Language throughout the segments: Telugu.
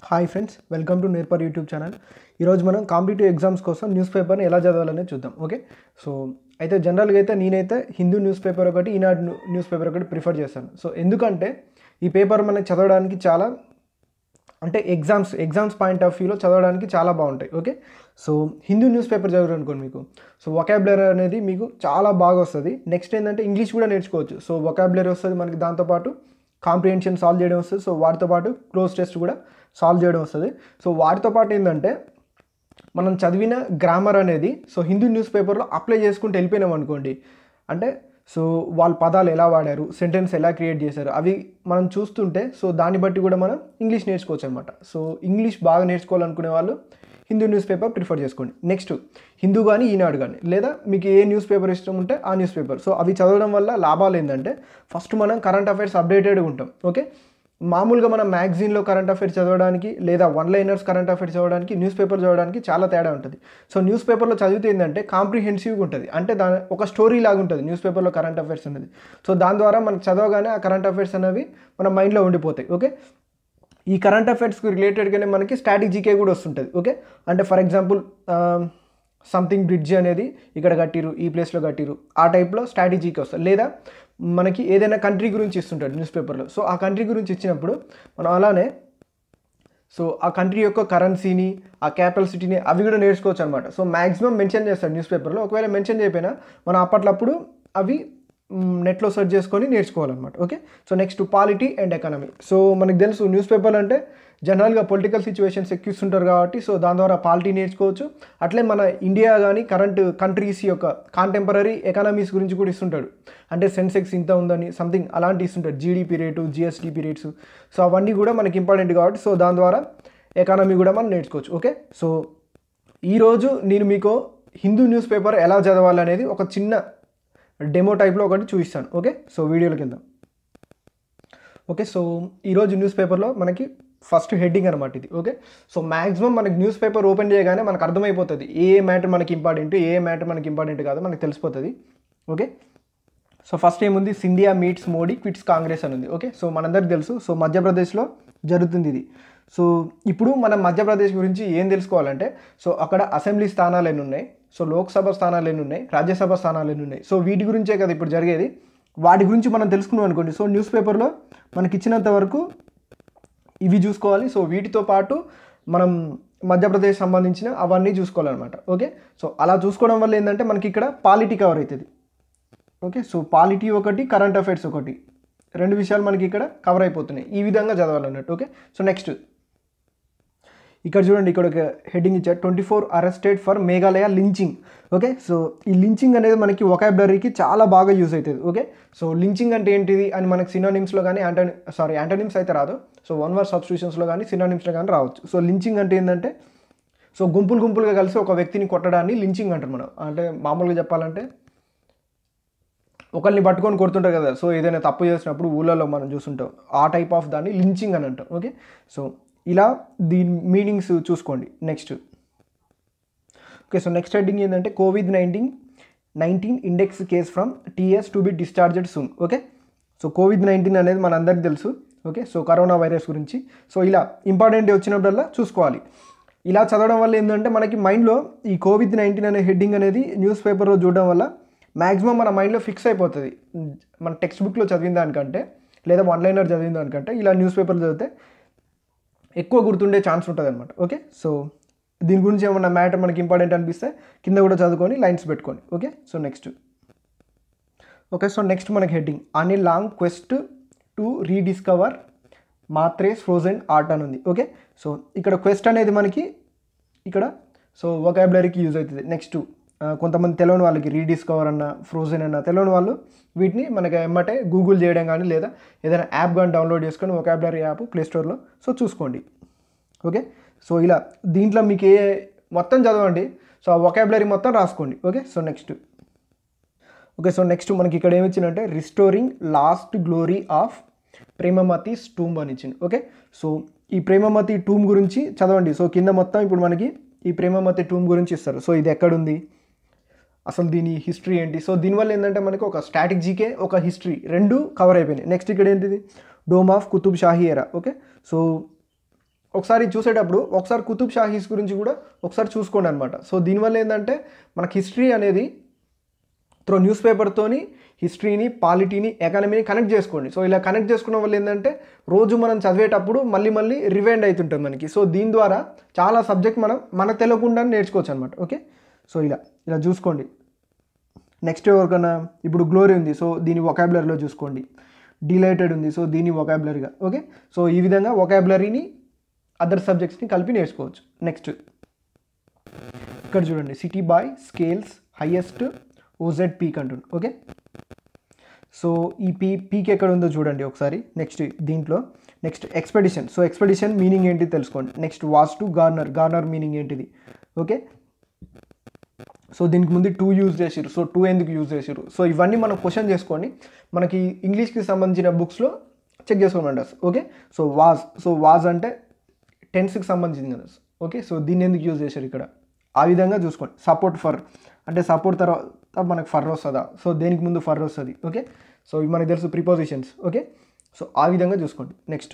హాయ్ ఫ్రెండ్స్ వెల్కమ్ టు నేర్పర్ యూట్యూబ్ ఛానల్ ఈరోజు మనం కాంపిటేటివ్ ఎగ్జామ్స్ కోసం న్యూస్ పేపర్ని ఎలా చదవాలనేది చూద్దాం ఓకే సో అయితే జనరల్గా అయితే నేనైతే హిందూ న్యూస్ పేపర్ ఒకటి ఈనాడు న్యూ- న్యూస్ పేపర్ ఒకటి ప్రిఫర్ చేస్తాను సో ఎందుకంటే ఈ పేపర్ మనకి చదవడానికి చాలా అంటే ఎగ్జామ్స్ ఎగ్జామ్స్ పాయింట్ ఆఫ్ వ్యూలో చదవడానికి చాలా బాగుంటాయి okay so Hindu news paper చదివారు అనుకోండి మీకు సో వొకాబులరీ అనేది మీకు చాలా బాగా వస్తుంది నెక్స్ట్ ఏంటంటే ఇంగ్లీష్ కూడా నేర్చుకోవచ్చు సో వొకాబులరీ వస్తుంది మనకి దాంతోపాటు కాంప్రిహెన్షన్ సాల్వ్ చేయడం వస్తుంది సో వాటితో పాటు క్లోజ్ టెస్ట్ కూడా సాల్వ్ చేయడం వస్తుంది సో వాటితో పాటు ఏంటంటే మనం చదివిన గ్రామర్ అనేది సో హిందూ న్యూస్ పేపర్లో అప్లై చేసుకుంటూ వెళ్ళిపోయినాం అనుకోండి అంటే సో వాళ్ళ పదాలు ఎలా వాడారు సెంటెన్స్ ఎలా క్రియేట్ చేశారు అవి మనం చూస్తుంటే సో దాన్ని బట్టి కూడా మనం ఇంగ్లీష్ నేర్చుకోవచ్చు అనమాట సో ఇంగ్లీష్ బాగా నేర్చుకోవాలనుకునే వాళ్ళు హిందూ న్యూస్ పేపర్ ప్రిఫర్ చేసుకోండి నెక్స్ట్ హిందూ కానీ ఈనాడు కానీ లేదా మీకు ఏ న్యూస్ పేపర్ ఇష్టం ఉంటే ఆ న్యూస్ పేపర్ సో అవి చదవడం వల్ల లాభాలు ఏంటంటే ఫస్ట్ మనం కరెంట్ అఫైర్స్ అప్డేటెడ్గా ఉంటాం ఓకే మామూలుగా మనం మ్యాగజైన్లో కరెంట్ అఫైర్స్ చదవడానికి లేదా వన్ లైనర్స్ కరెంట్ అఫైర్స్ చదవడానికి న్యూస్ పేపర్ చదవడానికి చాలా తేడా ఉంటుంది సో న్యూస్ పేపర్లో చదివితే ఏంటంటే కాంప్రిహెన్సివ్గా ఉంటుంది అంటే దాని ఒక స్టోరీ లాగా ఉంటుంది న్యూస్ పేపర్లో కరెంట్ అఫైర్స్ అనేది సో దాని ద్వారా మనకు చదవగానే ఆ కరెంట్ అఫైర్స్ అనేవి మన మైండ్లో ఉండిపోతాయి ఓకే ఈ కరెంట్ అఫైర్స్కి రిలేటెడ్గానే మనకి స్టాటిక్ జీకే కూడా వస్తుంటుంది ఓకే అంటే ఫర్ ఎగ్జాంపుల్ సంథింగ్ బ్రిడ్జ్ అనేది ఇక్కడ కట్టిరు ఈ ప్లేస్లో కట్టిరు ఆ టైప్లో స్టాటిక్ జీకే వస్తుంది లేదా మనకి ఏదైనా కంట్రీ గురించి ఇస్తుంటాడు న్యూస్ పేపర్లో సో ఆ కంట్రీ గురించి ఇచ్చినప్పుడు మనం అలానే సో ఆ కంట్రీ యొక్క కరెన్సీని ఆ క్యాపిటల్ సిటీని అవి కూడా నేర్చుకోవచ్చు అనమాట సో మ్యాక్సిమం మెన్షన్ చేస్తాడు న్యూస్ పేపర్లో ఒకవేళ మెన్షన్ చేయకపోయినా మనం అప్పట్లప్పుడు అవి నెట్లో సెర్చ్ చేసుకొని నేర్చుకోవాలన్నమాట okay so next polity and economy so మనకు తెలుసు న్యూస్ పేపర్లు అంటే జనరల్గా పొలిటికల్ సిచ్యువేషన్స్ ఎక్కిస్తుంటారు కాబట్టి సో దాని ద్వారా పాలిటీ నేర్చుకోవచ్చు అట్లే మన ఇండియా కానీ కరెంట్ కంట్రీస్ యొక్క కాంటెంపరీ ఎకానమీస్ గురించి కూడా ఇస్తుంటాడు అంటే సెన్సెక్స్ ఇంత ఉందని సంథింగ్ అలాంటి ఇస్తుంటాడు GDP rate GSDP rates so అవన్నీ కూడా మనకి ఇంపార్టెంట్ కాబట్టి సో దాని ద్వారా ఎకానమీ కూడా మనం నేర్చుకోవచ్చు ఓకే సో ఈరోజు నేను మీకు హిందూ న్యూస్ పేపర్ ఎలా చదవాలనేది ఒక చిన్న డెమో టైప్లో ఒకటి చూపిస్తాను ఓకే సో వీడియోల కింద ఓకే సో ఈరోజు న్యూస్ పేపర్లో మనకి ఫస్ట్ హెడ్డింగ్ అనమాట ఇది ఓకే సో మ్యాక్సిమం మనకి న్యూస్ పేపర్ ఓపెన్ చేయగానే మనకు అర్థమైపోతుంది ఏ ఏ మ్యాటర్ మనకి ఇంపార్టెంట్ ఏ మ్యాటర్ మనకి ఇంపార్టెంట్ కాదో మనకు తెలిసిపోతుంది ఓకే సో ఫస్ట్ ఏముంది సింధియా మీట్స్ మోడీ క్విట్స్ కాంగ్రెస్ అని ఉంది ఓకే సో మనందరికి తెలుసు సో మధ్యప్రదేశ్లో జరుగుతుంది ఇది సో ఇప్పుడు మనం మధ్యప్రదేశ్ గురించి ఏం తెలుసుకోవాలంటే సో అక్కడ అసెంబ్లీ స్థానాలు ఎన్ని ఉన్నాయి సో లోక్సభ స్థానాలు ఎన్ని ఉన్నాయి రాజ్యసభ స్థానాలు ఎన్ని ఉన్నాయి సో వీటి గురించే కదా ఇప్పుడు జరిగేది వాటి గురించి మనం తెలుసుకున్నాం అనుకోండి సో న్యూస్ పేపర్లో మనకి ఇచ్చినంత వరకు ఇవి చూసుకోవాలి సో వీటితో పాటు మనం మధ్యప్రదేశ్ సంబంధించిన అవన్నీ చూసుకోవాలన్నమాట ఓకే సో అలా చూసుకోవడం వల్ల ఏంటంటే మనకి ఇక్కడ పాలిటీ కవర్ అవుతుంది ఓకే సో పాలిటీ ఒకటి కరెంట్ అఫైర్స్ ఒకటి రెండు విషయాలు మనకి ఇక్కడ కవర్ అయిపోతున్నాయి ఈ విధంగా చదవాలన్నట్టు ఓకే సో నెక్స్ట్ ఇక్కడ చూడండి ఇక్కడ ఒక హెడ్డింగ్ ఇచ్చారు twenty four arrested for Meghalaya lynching okay so ఈ లించింగ్ అనేది మనకి ఒకాబులరీకి చాలా బాగా యూజ్ అవుతుంది ఓకే సో లించింగ్ అంటే ఏంటిది అని మనకి సినోనిమ్స్లో కానీ యాంటోని సారీ యాంటోనిమ్స్ అయితే రాదు సో వన్ వర్డ్ సబ్స్టిట్యూషన్స్లో కానీ సినోనిమ్స్లో కానీ రావచ్చు సో లించింగ్ అంటే ఏంటంటే సో గుంపులు గుంపులుగా కలిసి ఒక వ్యక్తిని కొట్టడాన్ని లించింగ్ అంటారు మనం అంటే మామూలుగా చెప్పాలంటే ఒకరిని పట్టుకొని కొడుతుంటారు కదా సో ఏదైనా తప్పు చేసినప్పుడు ఊళ్ళలో మనం చూస్తుంటాం ఆ టైప్ ఆఫ్ దాన్ని లించింగ్ అని అంటాం ఓకే సో ఇలా దీని మీనింగ్స్ చూసుకోండి next okay so next heading ఏంటంటే COVID nineteen nineteen index case from TS to be discharged soon okay so COVID nineteen అనేది మన అందరికి తెలుసు ఓకే సో కరోనా వైరస్ గురించి సో ఇలా ఇంపార్టెంట్ వచ్చినప్పుడల్లా చూసుకోవాలి ఇలా చదవడం వల్ల ఏంటంటే మనకి మైండ్లో ఈ కోవిడ్ నైన్టీన్ అనే హెడ్డింగ్ అనేది న్యూస్ పేపర్లో చూడడం వల్ల మ్యాక్సిమం మన మైండ్లో ఫిక్స్ అయిపోతుంది మన టెక్స్ట్ బుక్లో చదివిన దానికంటే లేదా వన్ లైనర్ చదివిన దానికంటే ఇలా న్యూస్ పేపర్లు చదివితే ఎక్కువ గుర్తుండే ఛాన్స్ ఉంటుంది అనమాట ఓకే సో దీని గురించి ఏమన్నా మ్యాటర్ మనకి ఇంపార్టెంట్ అనిపిస్తే కింద కూడా చదువుకొని లైన్స్ పెట్టుకోండి okay so next okay so next మనకి heading on a long quest to rediscover Mathura's frozen art అని ఉంది ఓకే సో ఇక్కడ క్వెస్ట్ అనేది మనకి ఇక్కడ సో వొకాబులరీకి యూజ్ అవుతుంది నెక్స్ట్ కొంతమంది తెలియని వాళ్ళకి రీడిస్కవర్ అన్న ఫ్రోజన్ అన్న తెలియని వాళ్ళు వీటిని మనకి ఎమ్మటే గూగుల్ చేయడం కానీ లేదా ఏదైనా యాప్ కానీ డౌన్లోడ్ చేసుకొని వొకాబులరీ యాప్ ప్లేస్టోర్లో సో చూసుకోండి ఓకే సో ఇలా దీంట్లో మీకు ఏ మొత్తం చదవండి సో ఆ వొకాబులరీ మొత్తం రాసుకోండి okay so next okay so next మనకి ఇక్కడ ఏమి ఇచ్చిందంటే restoring lost glory of Premamati tomb అని ఇచ్చింది ఓకే సో ఈ ప్రేమమతి టూమ్ గురించి చదవండి సో కింద మొత్తం ఇప్పుడు మనకి ఈ ప్రేమమతి టూమ్ గురించి ఇస్తారు సో ఇది ఎక్కడుంది అసలు దీని హిస్టరీ ఏంటి సో దీనివల్ల ఏంటంటే మనకి ఒక స్టాటిక్ జీకే ఒక హిస్టరీ రెండు కవర్ అయిపోయినాయి నెక్స్ట్ ఇక్కడ ఏంటిది డోమ్ ఆఫ్ కుతుబ్ షాహీ ఎరా ఓకే సో ఒకసారి చూసేటప్పుడు ఒకసారి కుతుబ్ షాహీస్ గురించి కూడా ఒకసారి చూసుకోండి అనమాట సో దీనివల్ల ఏంటంటే మనకి హిస్టరీ అనేది త్రో న్యూస్ పేపర్తోని హిస్టరీని పాలిటీని ఎకానమీని కనెక్ట్ చేసుకోండి సో ఇలా కనెక్ట్ చేసుకున్న వల్ల ఏంటంటే రోజు మనం చదివేటప్పుడు మళ్ళీ మళ్ళీ రివైండ్ అవుతుంటుంది మనకి సో దీని ద్వారా చాలా సబ్జెక్ట్ మనం మన తెలియకుండా నేర్చుకోవచ్చు అనమాట ఓకే సో ఇలా ఇలా చూసుకోండి నెక్స్ట్ ఎవరికైనా ఇప్పుడు గ్లోరీ ఉంది సో దీని వొకాబులరీలో చూసుకోండి డిలైటెడ్ ఉంది సో దీని వొకాబులరీగా ఓకే సో ఈ విధంగా వొకాబులరీని అదర్ సబ్జెక్ట్స్ని కలిపి నేర్చుకోవచ్చు నెక్స్ట్ ఇక్కడ చూడండి city boy scales highest Oz peak అంటుంది ఓకే సో ఈ పీ పీక్ ఎక్కడ ఉందో చూడండి ఒకసారి నెక్స్ట్ దీంట్లో next expedition so expedition meaning ఏంటి తెలుసుకోండి next was to garner garner meaning ఏంటిది ఓకే సో దీనికి ముందు టూ యూజ్ చేసిరు సో టూ ఎందుకు యూజ్ చేసిరు సో ఇవన్నీ మనం క్వశ్చన్ చేసుకోండి మనకి ఇంగ్లీష్కి సంబంధించిన బుక్స్లో చెక్ చేసుకోమంటారు okay so was so was అంటే టెన్స్కి సంబంధించింది కదా ఓకే సో దీన్ని ఎందుకు యూజ్ చేశారు ఇక్కడ ఆ విధంగా చూసుకోండి సపోర్ట్ ఫర్ అంటే సపోర్ట్ తర్వాత మనకు ఫర్ వస్తుందా సో దేనికి ముందు ఫర్ వస్తుంది ఓకే సో ఇవి మనకు తెలుసు ప్రిపోజిషన్స్ ఓకే సో ఆ విధంగా చూసుకోండి నెక్స్ట్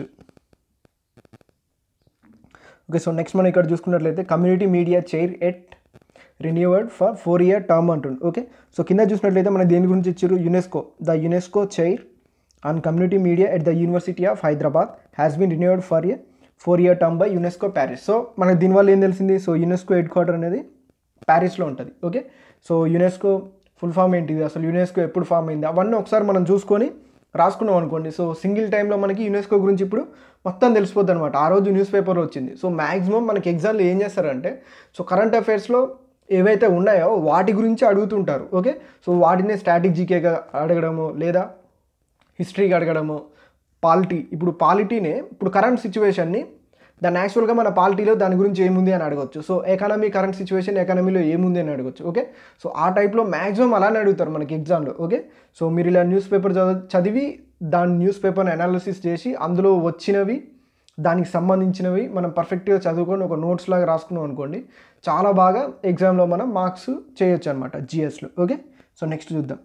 ఓకే సో నెక్స్ట్ మనం ఇక్కడ చూసుకున్నట్లయితే community media chair at renewed for four year term అంటుంది ఓకే సో కింద చూసినట్లయితే మనకి దేని గురించి ఇచ్చారు UNESCO the UNESCO chair on community media at the university of Hyderabad has been renewed for a four year term by UNESCO Paris so మనకి దీనివల్ల ఏం తెలిసింది సో యునెస్కో హెడ్ క్వార్టర్ అనేది ప్యారిస్లో ఉంటుంది okay so UNESCO full form ఏంటిది అసలు యునెస్కో ఎప్పుడు ఫామ్ అయింది అవన్నీ ఒకసారి మనం చూసుకొని రాసుకున్నాం అనుకోండి సో సింగిల్ టైంలో మనకి యునెస్కో గురించి ఇప్పుడు మొత్తం తెలిసిపోద్ది అనమాట ఆ రోజు న్యూస్ పేపర్లో వచ్చింది సో మ్యాక్సిమం మనకి ఎగ్జామ్లో ఏం చేస్తారంటే సో కరెంట్ అఫైర్స్లో ఏవైతే ఉన్నాయో వాటి గురించి అడుగుతుంటారు ఓకే సో వాటినే స్టాటిక్ జీకేగా అడగడము లేదా హిస్టరీకి అడగడము పాలిటీ ఇప్పుడు పాలిటీనే ఇప్పుడు కరెంట్ సిచ్యువేషన్ని దాన్ని యాక్చువల్గా మన పాలిటీలో దాని గురించి ఏముంది అని అడగొచ్చు సో ఎకానమీ కరెంట్ సిచ్యువేషన్ ఎకానమీలో ఏముంది అని అడగొచ్చు ఓకే సో ఆ టైప్లో మ్యాక్సిమం అలానే అడుగుతారు మనకి ఎగ్జామ్లో ఓకే సో మీరు ఇలా న్యూస్ పేపర్ చదివి చదివి దాని న్యూస్ పేపర్ని అనాలిసిస్ చేసి అందులో వచ్చినవి దానికి సంబంధించినవి మనం పర్ఫెక్ట్గా చదువుకొని ఒక నోట్స్ లాగా రాసుకున్నాం అనుకోండి చాలా బాగా ఎగ్జామ్లో మనం మార్క్స్ చేయొచ్చు అనమాట జిఎస్లో ఓకే సో నెక్స్ట్ చూద్దాం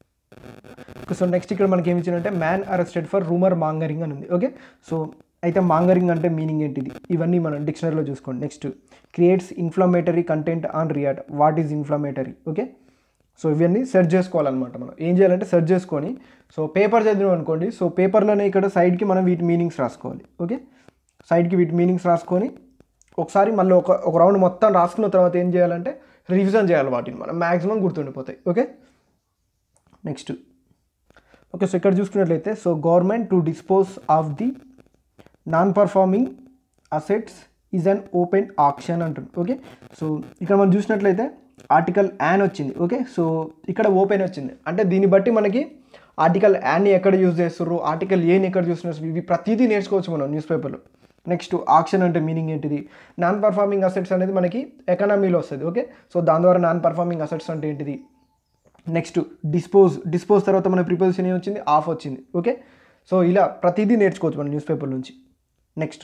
సో నెక్స్ట్ ఇక్కడ మనకి ఏమి ఇచ్చిందంటే man arrested for rumour mongering అని ఉంది ఓకే సో అయితే మాంగరింగ్ అంటే మీనింగ్ ఏంటిది ఇవన్నీ మనం డిక్షనరీలో చూసుకోండి next creates inflammatory content on riot what is inflammatory okay so ఇవన్నీ సెర్చ్ చేసుకోవాలన్నమాట మనం ఏం చేయాలంటే సెర్చ్ చేసుకొని సో పేపర్ చదివాం అనుకోండి సో పేపర్లోనే ఇక్కడ సైడ్కి మనం వీటి మీనింగ్స్ రాసుకోవాలి ఓకే సైడ్కి వీటి మీనింగ్స్ రాసుకొని ఒకసారి మళ్ళీ ఒక ఒక రౌండ్ మొత్తం రాసుకున్న తర్వాత ఏం చేయాలంటే రివిజన్ చేయాలి వాటిని మనం మ్యాక్సిమం గుర్తుండిపోతాయి ఓకే నెక్స్ట్ ఓకే సో ఇక్కడ చూసుకున్నట్లయితే so government to dispose of the non performing assets is an open option అంటుంది ఓకే సో ఇక్కడ మనం చూసినట్లయితే ఆర్టికల్ యాన్ వచ్చింది ఓకే సో ఇక్కడ ఓపెన్ వచ్చింది అంటే దీన్ని బట్టి మనకి ఆర్టికల్ యాన్ని ఎక్కడ యూజ్ చేస్తుర్రు ఆర్టికల్ ఏని ఎక్కడ చూస్తున్నారు ఇవి ప్రతిదీ నేర్చుకోవచ్చు మనం న్యూస్ పేపర్లో నెక్స్ట్ ఆక్షన్ అంటే మీనింగ్ ఏంటిది నాన్ పర్ఫార్మింగ్ అసెట్స్ అనేది మనకి ఎకనామీలో వస్తుంది ఓకే సో దాని ద్వారా నాన్ పర్ఫార్మింగ్ అసెట్స్ అంటే ఏంటిది నెక్స్ట్ డిస్పోజ్ డిస్పోజ్ తర్వాత మన ప్రిపోజిషన్ ఏం వచ్చింది ఆఫ్ వచ్చింది ఓకే సో ఇలా ప్రతిదీ నేర్చుకోవచ్చు మన న్యూస్ పేపర్ నుంచి నెక్స్ట్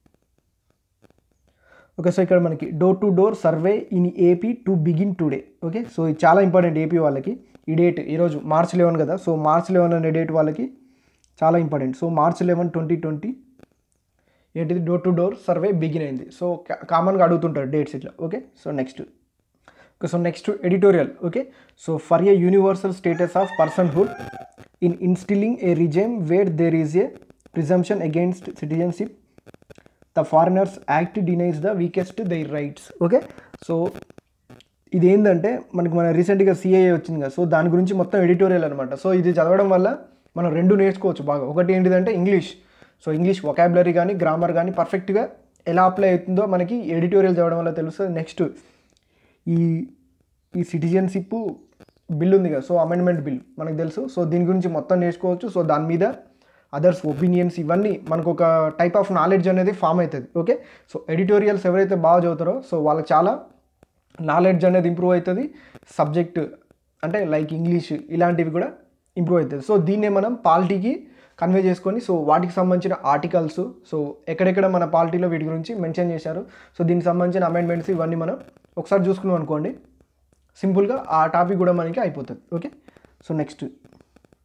ఓకే సో ఇక్కడ మనకి door to door survey in AP to begin today okay so ఇది చాలా ఇంపార్టెంట్ ఏపీ వాళ్ళకి ఈ డేట్ ఈరోజు మార్చ్ లెవెన్ కదా సో మార్చ్ లెవెన్ అనే డేట్ వాళ్ళకి చాలా important so March eleven twenty twenty ఏంటిది door to door survey begin అయింది సో కామన్గా అడుగుతుంటారు డేట్స్ ఇట్లా okay so next okay so next editorial okay so for a universal status of personhood in instilling a regime where there is a presumption against citizenship the foreigners act denies the weakest their rights okay so ఇది ఏంటంటే మనకి మన రీసెంట్గా సిఐఏ వచ్చింది కదా సో దాని గురించి మొత్తం ఎడిటోరియల్ అనమాట సో ఇది చదవడం వల్ల మనం రెండు నేర్చుకోవచ్చు బాగా ఒకటి ఏంటిదంటే ఇంగ్లీష్ సో ఇంగ్లీష్ వొకాబులరీ కానీ గ్రామర్ కానీ పర్ఫెక్ట్గా ఎలా అప్లై అవుతుందో మనకి ఎడిటోరియల్ చదవడం వల్ల తెలుస్తుంది నెక్స్ట్ ఈ ఈ సిటిజన్షిప్ బిల్ ఉంది కదా సో అమెండ్మెంట్ బిల్ మనకు తెలుసు సో దీని గురించి మొత్తం నేర్చుకోవచ్చు సో దాని మీద అదర్స్ ఒపీనియన్స్ ఇవన్నీ మనకు ఒక టైప్ ఆఫ్ నాలెడ్జ్ అనేది ఫామ్ అవుతుంది ఓకే సో ఎడిటోరియల్స్ ఎవరైతే బాగా చదువుతారో సో వాళ్ళకి చాలా నాలెడ్జ్ అనేది ఇంప్రూవ్ అవుతుంది సబ్జెక్ట్ అంటే లైక్ ఇంగ్లీష్ ఇలాంటివి కూడా ఇంప్రూవ్ అవుతుంది సో దీన్నే మనం పాలిటీకి కన్వే చేసుకొని సో వాటికి సంబంధించిన ఆర్టికల్స్ సో ఎక్కడెక్కడ మన పాలిటీలో వీటి గురించి మెన్షన్ చేశారు సో దీనికి సంబంధించిన అమెండ్మెంట్స్ ఇవన్నీ మనం ఒకసారి చూసుకున్నాం అనుకోండి సింపుల్గా ఆ టాపిక్ కూడా మనకి అయిపోతుంది ఓకే సో నెక్స్ట్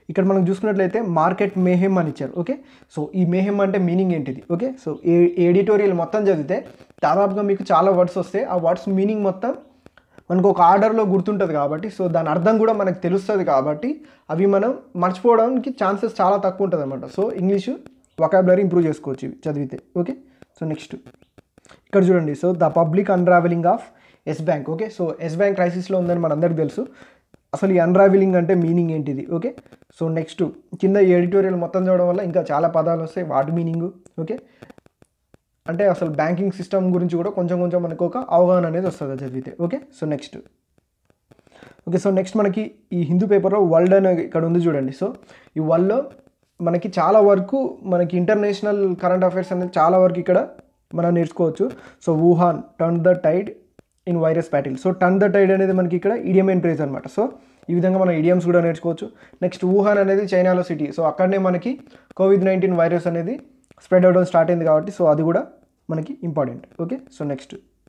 ఇక్కడ మనం చూసుకున్నట్లయితే మార్కెట్ మేహెమ్ అని ఇచ్చారు ఓకే సో ఈ మేహెమ్ అంటే మీనింగ్ ఏంటిది ఓకే సో ఏ ఎడిటోరియల్ మొత్తం చదివితే దాదాపుగా మీకు చాలా వర్డ్స్ వస్తాయి ఆ వర్డ్స్ మీనింగ్ మొత్తం మనకు ఒక ఆర్డర్లో గుర్తుంటుంది కాబట్టి సో దాని అర్థం కూడా మనకు తెలుస్తుంది కాబట్టి అవి మనం మర్చిపోవడానికి ఛాన్సెస్ చాలా తక్కువ ఉంటుంది అనమాట సో ఇంగ్లీషు వొకాబులరీ ఇంప్రూవ్ చేసుకోవచ్చు ఇవి చదివితే ఓకే సో నెక్స్ట్ ఇక్కడ చూడండి so the public unravelling of Yes bank okay so Yes bank క్రైసిస్లో ఉందని మనందరికీ తెలుసు అసలు ఈ అన్రావెలింగ్ అంటే మీనింగ్ ఏంటిది ఓకే సో నెక్స్ట్ కింద ఈ ఎడిటోరియల్ మొత్తం చూడడం వల్ల ఇంకా చాలా పదాలు వస్తాయి వాటి మీనింగ్ ఓకే అంటే అసలు బ్యాంకింగ్ సిస్టమ్ గురించి కూడా కొంచెం కొంచెం మనకు ఒక అవగాహన అనేది వస్తుంది చదివితే okay so next okay so next మనకి ఈ హిందూ పేపర్లో వరల్డ్ అనే ఇక్కడ ఉంది చూడండి సో ఈ వరల్డ్లో మనకి చాలా వరకు మనకి ఇంటర్నేషనల్ కరెంట్ అఫైర్స్ అనేది చాలా వరకు ఇక్కడ మనం నేర్చుకోవచ్చు so Wuhan turn the tide in virus battle so turn the tide అనేది మనకి ఇక్కడ ఇడియం అండ్ ట్రేస్ అనమాట సో ఈ విధంగా మనం ఇడియమ్స్ కూడా నేర్చుకోవచ్చు నెక్స్ట్ వుహాన్ అనేది చైనాలో సిటీ సో అక్కడనే మనకి కోవిడ్ నైన్టీన్ వైరస్ అనేది స్ప్రెడ్ అవడం స్టార్ట్ అయింది కాబట్టి సో అది కూడా మనకి important okay so next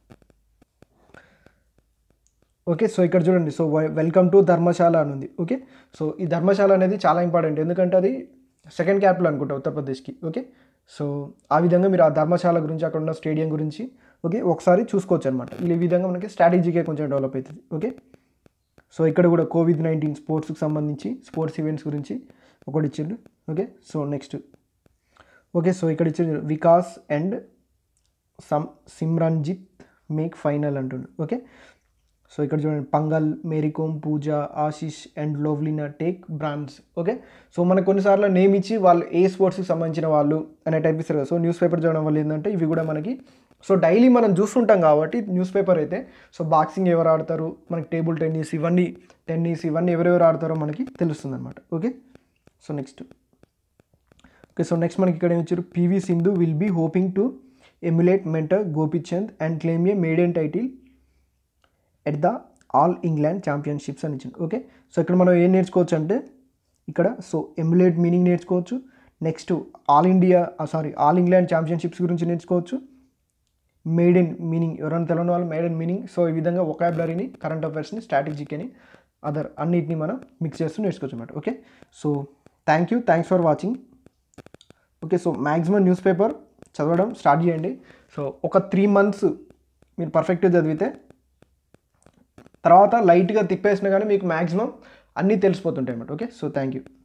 okay so ఇక్కడ చూడండి సో వెల్కమ్ టు ధర్మశాల అని ఉంది ఓకే సో ఈ ధర్మశాల అనేది చాలా ఇంపార్టెంట్ ఎందుకంటే అది సెకండ్ క్యాపిటల్ అనుకుంటా ఉత్తరప్రదేశ్కి ఓకే సో ఆ విధంగా మీరు ఆ ధర్మశాల గురించి అక్కడ ఉన్న స్టేడియం గురించి ఓకే ఒకసారి చూసుకోవచ్చు అనమాట ఈ విధంగా మనకి స్ట్రాటజీకే కొంచెం డెవలప్ అవుతుంది ఓకే సో ఇక్కడ కూడా కోవిడ్ నైన్టీన్ స్పోర్ట్స్కి సంబంధించి స్పోర్ట్స్ ఈవెంట్స్ గురించి ఒకటి ఇచ్చిండు okay so next okay so ఇక్కడ ఇచ్చిండు Vikas and some Simranjit make final అంటుండు ఓకే సో ఇక్కడ చూడండి Panghal Mary Kom Pooja Ashish and Lovlina take brands okay so మనకు కొన్నిసార్లు నేమ్ ఇచ్చి వాళ్ళు ఏ స్పోర్ట్స్కి సంబంధించిన వాళ్ళు అనే టైప్ ఇస్తారు కదా సో న్యూస్ పేపర్ చదవడం వల్ల ఏంటంటే ఇవి కూడా మనకి సో డైలీ మనం చూస్తుంటాం కాబట్టి న్యూస్ పేపర్ అయితే సో బాక్సింగ్ ఎవరు ఆడతారు మనకి టేబుల్ టెన్నిస్ ఇవన్నీ టెన్నిస్ ఇవన్నీ ఎవరెవరు ఆడతారో మనకి తెలుస్తుంది అనమాట okay so next okay so next మనకి ఇక్కడ ఏమి ఇచ్చారు PV Sindhu will be hoping to emulate mentor Gopichand and claim a maiden title at the all England championships అని ఇచ్చింది ఓకే సో ఇక్కడ మనం ఏం నేర్చుకోవచ్చు అంటే ఇక్కడ సో ఎమ్యులేట్ మీనింగ్ నేర్చుకోవచ్చు next all India sorry all England championships గురించి నేర్చుకోవచ్చు మేడ్ ఇన్ మీనింగ్ ఎవరైనా తెలియని వాళ్ళు మేడ్ ఇన్ మీనింగ్ సో ఈ విధంగా ఒకాబులరీని కరెంట్ అఫైర్స్ని స్ట్రాటజిక్ అని అదర్ అన్నిటిని మనం మిక్స్ చేస్తూ నేర్చుకోవచ్చు అనమాట okay so thank you thanks for watching okay so maximum news paper చదవడం స్టార్ట్ చేయండి సో ఒక త్రీ మంత్స్ మీరు పర్ఫెక్ట్గా చదివితే తర్వాత లైట్గా తిప్పేసినా కానీ మీకు మ్యాక్సిమం అన్నీ తెలిసిపోతుంటాయి అన్నమాట ఓకే సో థ్యాంక్ యూ